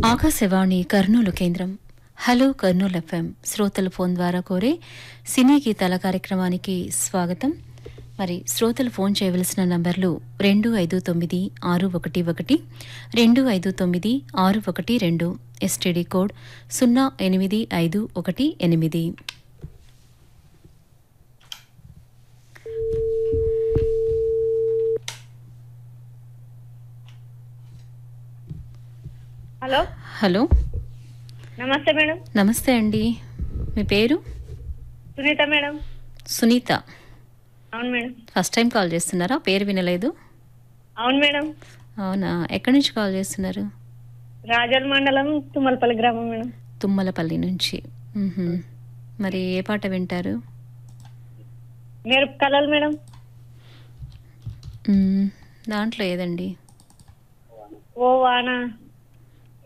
ఆకాశవాణి కర్నూలు కేంద్రం hello Kurnool FM శ్రోతల phone ద్వారా కోరే సినీ గీతాల కార్యక్రమానికి స్వాగతం మరి శ్రోతలు ఫోన్ చేయవలసిన నంబర్లు రెండు ఐదు తొమ్మిది ఆరు ఒకటి ఒకటి రెండు ఐదు తొమ్మిది ఆరు ఒకటి రెండు ఎస్టీడీ కోడ్ సున్నా ఎనిమిది ఐదు ఒకటి ఎనిమిది హలో హలో నమస్తే మేడం నమస్తే అండి మీ పేరు సునీత మేడం సునీత అవును మేడం ఫస్ట్ టైం కాల్ చేస్తున్నారా పేరు వినలేదు అవును మేడం అవునా ఎక్కడి నుంచి కాల్ చేస్తున్నారు రాజల్ మండలం తుమ్మలపల్లి గ్రామం మేడం తుమ్మలపల్లి నుంచి మ్మ్హ్మ్. మరి ఏ పాట వింటారు మెరుపు కలలు మేడం మ్మ్. దాంట్లో ఏదండి ఓ వాన